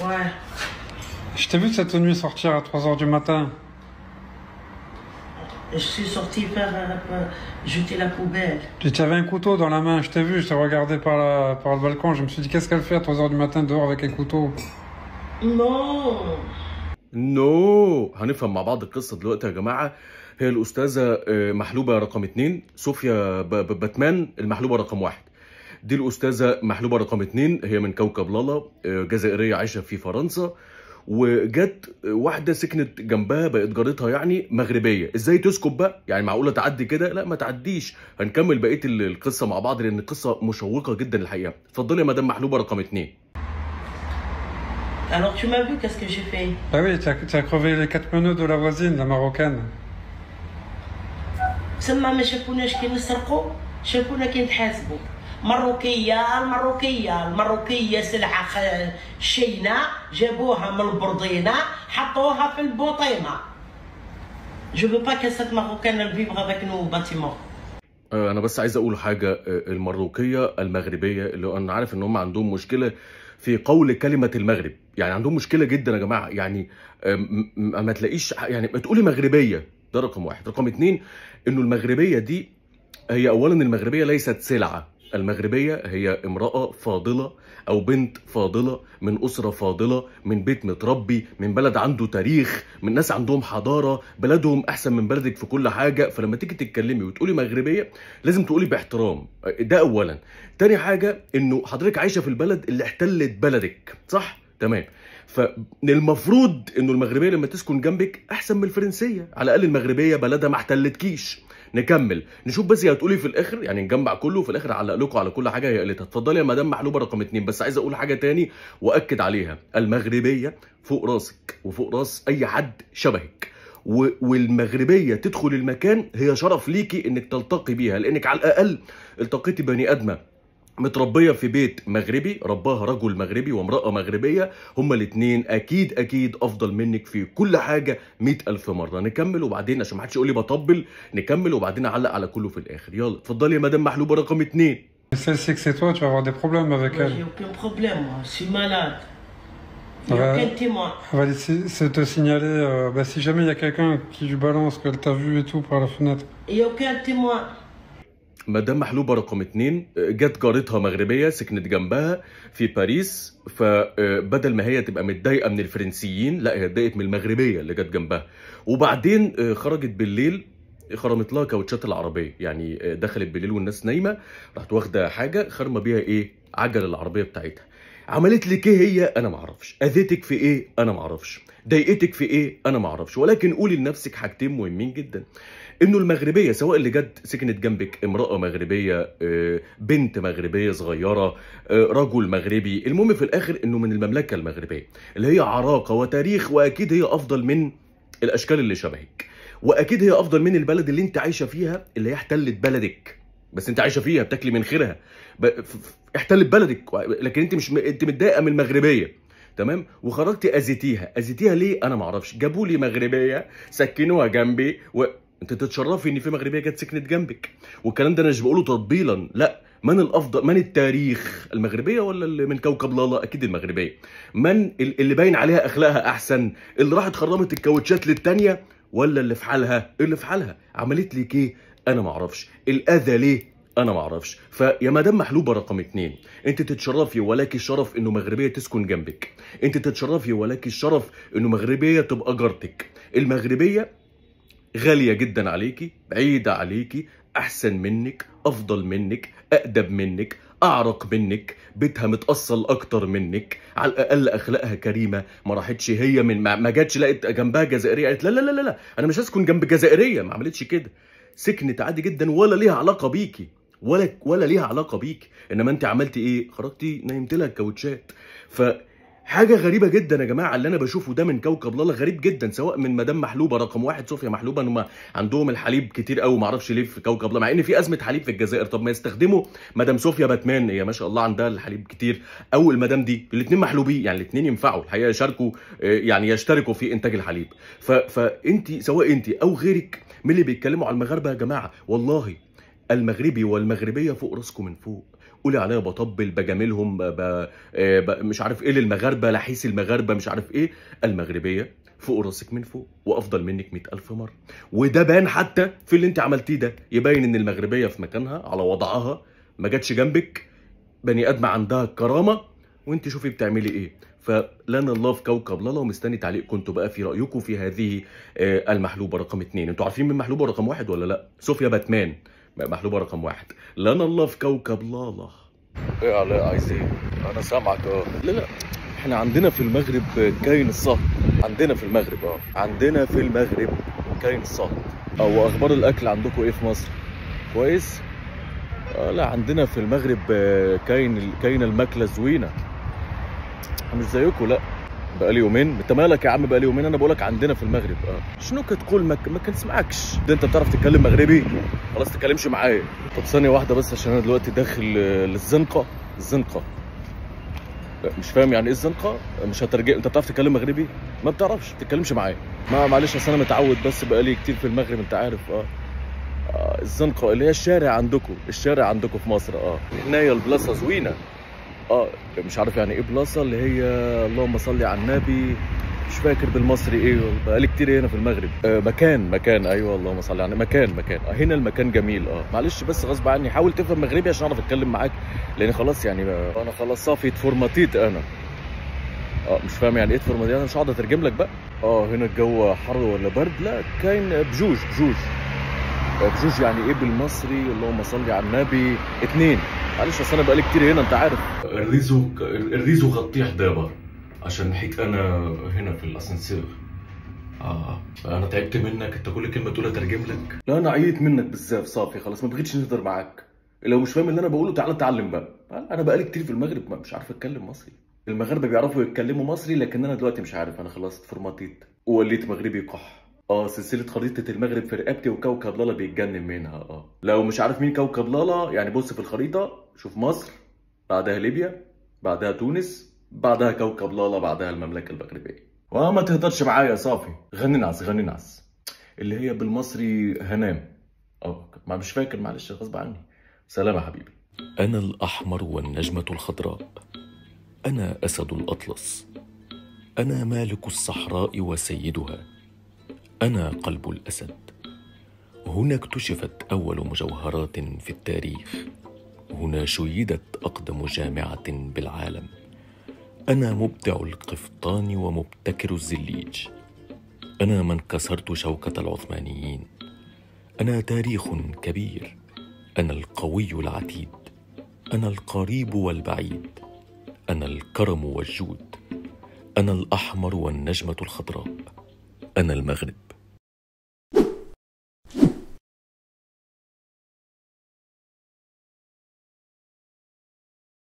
Ouais. Je t'ai vu cette nuit sortir à 3h du matin. Je suis sortie faire euh, jeter la poubelle. Puis tu avais un couteau dans la main, je t'ai vu, je t'ai regardé par, la, par le balcon, je me suis dit qu'est-ce qu'elle fait à 3h du matin dehors avec un couteau Non. نو هنفهم مع بعض القصه دلوقتي يا جماعه هي الاستاذه آه، محلوبه رقم اتنين صوفيا ب- ب- باتمان المحلوبه رقم واحد دي الاستاذه محلوبه رقم اتنين هي من كوكب لالا آه، جزائريه عايشه في فرنسا وجت واحده سكنت جنبها بقت جارتها يعني مغربيه ازاي تسكت بقى يعني معقوله تعدي كده لا ما تعديش هنكمل بقيه ال- القصه مع بعض لان القصه مشوقه جدا الحقيقه اتفضلي يا مدام محلوبه رقم اتنين Alors tu m'as vu, qu'est-ce que j'ai fait Bah oui, tu as, tu as crevé les quatre pneus de la voisine, la marocaine. تسمى ما شافوناش كي نسرقوا شافونا كي نتحاسبوا مروكية المروكية المروكية سلعة خ- شينة جابوها من البردينة حطوها في البوطيمة Je veux pas que cette marocaine vivre avec nous au bâtiment. آه، انا بس عايز اقول حاجه آه، المروكيه المغربيه اللي انا عارف ان هم عندهم مشكله في قول كلمه المغرب يعني عندهم مشكله جدا يا جماعه يعني آه، م- م- ما تلاقيش يعني ما تقولي مغربيه ده رقم واحد رقم اتنين انه المغربيه دي هي اولا المغربيه ليست سلعه المغربيه هي امراه فاضله او بنت فاضله من اسره فاضله من بيت متربي من بلد عنده تاريخ من ناس عندهم حضاره بلدهم احسن من بلدك في كل حاجه فلما تيجي تتكلمي وتقولي مغربيه لازم تقولي باحترام ده اولا تاني حاجه انه حضرتك عايشه في البلد اللي احتلت بلدك صح تمام فالمفروض انه المغربيه لما تسكن جنبك احسن من الفرنسيه على الاقل المغربيه بلدها ما احتلتكيش نكمل نشوف بس هي هتقولي في الاخر يعني نجمع كله وفي الاخر اعلق لكم على كل حاجه هي قالتها اتفضلي يا مدام محلوبه رقم اتنين بس عايز اقول حاجه تاني واكد عليها المغربيه فوق راسك وفوق راس اي حد شبهك و- والمغربيه تدخل المكان هي شرف ليكي انك تلتقي بيها لانك على الاقل التقيتي بني ادمه متربيه في بيت مغربي رباها رجل مغربي وامراه مغربيه هما الاثنين اكيد اكيد افضل منك في كل حاجه مئة الف مره نكمل وبعدين عشان ما حدش يقول لي بطبل نكمل وبعدين اعلق على كله في الاخر يلا اتفضلي يا مدام محلوبه رقم اتنين Et celle-ci que c'est toi, tu vas avoir des problèmes avec Moi, elle. j'ai aucun problème, moi. Je suis malade. Il n'y a Ouais. aucun témoin. Elle va laisser- se te signaler, euh, bah, si jamais il y a quelqu'un qui lui balance qu'elle t'a vu et tout par la fenêtre. Il n'y a aucun témoin. مدام محلوبه رقم اتنين جت جارتها مغربيه سكنت جنبها في باريس فبدل ما هي تبقى متضايقه من الفرنسيين لا هي اتضايقت من المغربيه اللي جت جنبها وبعدين آه، خرجت بالليل خرمت لها كاوتشات العربيه يعني آه، دخلت بالليل والناس نايمه راحت واخده حاجه خرمه بيها ايه عجل العربيه بتاعتها عملت لك ايه هي انا ما اعرفش اذيتك في ايه انا ما اعرفش ضايقتك في ايه انا ما اعرفش ولكن قولي لنفسك حاجتين مهمين جدا انه المغربيه سواء اللي جت سكنت جنبك امراه مغربيه آه، بنت مغربيه صغيره آه، رجل مغربي المهم في الاخر انه من المملكه المغربيه اللي هي عراقه وتاريخ واكيد هي افضل من الاشكال اللي شبهك واكيد هي افضل من البلد اللي انت عايشه فيها اللي هي احتلت بلدك بس انت عايشه فيها بتاكلي من خيرها ب... ف- ف- احتلت بلدك لكن انت مش م... انت متضايقه من المغربيه تمام وخرجتي اذيتيها اذيتيها ليه انا ما اعرفش جابوا لي مغربيه سكنوها جنبي و... انت تتشرفي ان في مغربيه جت سكنت جنبك والكلام ده انا مش بقوله تطبيلا لا من الافضل من التاريخ المغربيه ولا اللي من كوكب لالا اكيد المغربيه من ال- اللي باين عليها اخلاقها احسن اللي راحت خرمت الكاوتشات للتانيه ولا اللي في حالها اللي في حالها عملت لك ايه انا ما اعرفش الاذى ليه انا ما اعرفش فيا مدام محلوبه رقم اتنين انت تتشرفي ولك الشرف انه مغربيه تسكن جنبك انت تتشرفي ولك الشرف انه مغربيه تبقى جارتك المغربيه غالية جدا عليكي بعيدة عليكي أحسن منك أفضل منك أقدم منك أعرق منك بيتها متأصل أكتر منك على الأقل أخلاقها كريمة ما راحتش هي من ما, ما جاتش لقت جنبها جزائرية قالت لا لا لا لا, لا أنا مش هسكن جنب جزائرية ما عملتش كده سكنت عادي جدا ولا ليها علاقة بيكي ولا ولا ليها علاقة بيكي إنما أنت عملتي إيه خرجتي نيمت لها الكاوتشات ف حاجة غريبة جدا يا جماعة اللي أنا بشوفه ده من كوكب لالا غريب جدا سواء من مدام محلوبة رقم واحد صوفيا محلوبة إن هم عندهم الحليب كتير قوي معرفش ليه في كوكب لالا مع إن في أزمة حليب في الجزائر طب ما يستخدموا مدام صوفيا باتمان هي ما شاء الله عندها الحليب كتير أو المدام دي الاتنين محلوبين يعني الاتنين ينفعوا الحقيقة يشاركوا آه، يعني يشتركوا في إنتاج الحليب ف... فأنت سواء أنت أو غيرك من اللي بيتكلموا على المغاربة يا جماعة والله المغربي والمغربية فوق راسكم من فوق قولي عليا بطبل بجاملهم ب... ب... آه، ب... مش عارف ايه للمغاربه لحيس المغاربه مش عارف ايه المغربيه فوق راسك من فوق وافضل منك مئة الف مره وده بان حتى في اللي انت عملتيه ده يبين ان المغربيه في مكانها على وضعها ما جاتش جنبك بني ادم عندها الكرامه وانت شوفي بتعملي ايه فلنا الله في كوكب لالا ومستني تعليقكم انتوا بقى في رايكم في هذه آه، المحلوبه رقم اتنين انتوا عارفين من محلوبه رقم واحد ولا لا صوفيا باتمان محلوبه رقم واحد لنا الله في كوكب لالا ايه علاء عايز ايه انا سامعك اه لا لا احنا عندنا في المغرب كاين الصهد عندنا في المغرب اه عندنا في المغرب كاين الصهد او اخبار الاكل عندكم ايه في مصر كويس آه لا عندنا في المغرب آه، كاين كاين الماكله زوينه مش زيكم لا بقالي يومين انت مالك يا عم بقالي يومين انا بقولك عندنا في المغرب اه شنو كتقول ما, ما كنسمعكش ده انت بتعرف تتكلم مغربي خلاص تكلمش معايا طب ثانيه واحده بس عشان انا دلوقتي داخل آه، للزنقه الزنقه آه، مش فاهم يعني ايه الزنقه مش هترجع انت بتعرف تتكلم مغربي ما بتعرفش ما تتكلمش معايا ما معلش اصل انا متعود بس بقالي كتير في المغرب انت عارف اه آه، الزنقه اللي هي الشارع عندكم الشارع عندكم في مصر اه هنايا البلاصه زوينه اه مش عارف يعني ايه بلاصه اللي هي اللهم صل على النبي مش فاكر بالمصري ايه بقالي كتير هنا في المغرب آه مكان مكان ايوه اللهم صل على النبي مكان مكان آه هنا المكان جميل اه معلش بس غصب عني حاول تفهم مغربي عشان اعرف اتكلم معاك لان خلاص يعني بقى انا خلاص صافي اتفورماتيت انا اه مش فاهم يعني ايه اتفورماتيت انا مش هقعد اترجم لك بقى اه هنا الجو حر ولا برد لا كاين بجوج بجوج بجوج يعني ايه بالمصري اللهم صل على النبي اتنين معلش اصل انا بقالي كتير هنا انت عارف الريزو الريزو غطيه حدابه عشان حيت انا هنا في الاسانسير اه انا تعبت منك انت كل كلمه تقولها اترجم لك لا انا عييت منك بزاف صافي خلاص ما بقيتش نقدر معاك لو مش فاهم اللي انا بقوله تعالى اتعلم بقى انا بقالي كتير في المغرب ما مش عارف اتكلم مصري المغاربه بيعرفوا يتكلموا مصري لكن انا دلوقتي مش عارف انا خلاص اتفورماتيت ووليت مغربي قح اه سلسلة خريطة المغرب في رقبتي وكوكب لالا بيتجنن منها اه لو مش عارف مين كوكب لالا يعني بص في الخريطة شوف مصر بعدها ليبيا بعدها تونس بعدها كوكب لالا بعدها المملكة المغربية وما تهدرش معايا يا صافي غني نعس غني نعس اللي هي بالمصري هنام اه ما مش فاكر معلش غصب عني سلام يا حبيبي أنا الأحمر والنجمة الخضراء أنا أسد الأطلس أنا مالك الصحراء وسيدها أنا قلب الأسد هنا اكتشفت أول مجوهرات في التاريخ هنا شيدت أقدم جامعة بالعالم أنا مبدع القفطان ومبتكر الزليج أنا من كسرت شوكة العثمانيين أنا تاريخ كبير أنا القوي العتيد أنا القريب والبعيد أنا الكرم والجود أنا الأحمر والنجمة الخضراء أنا المغرب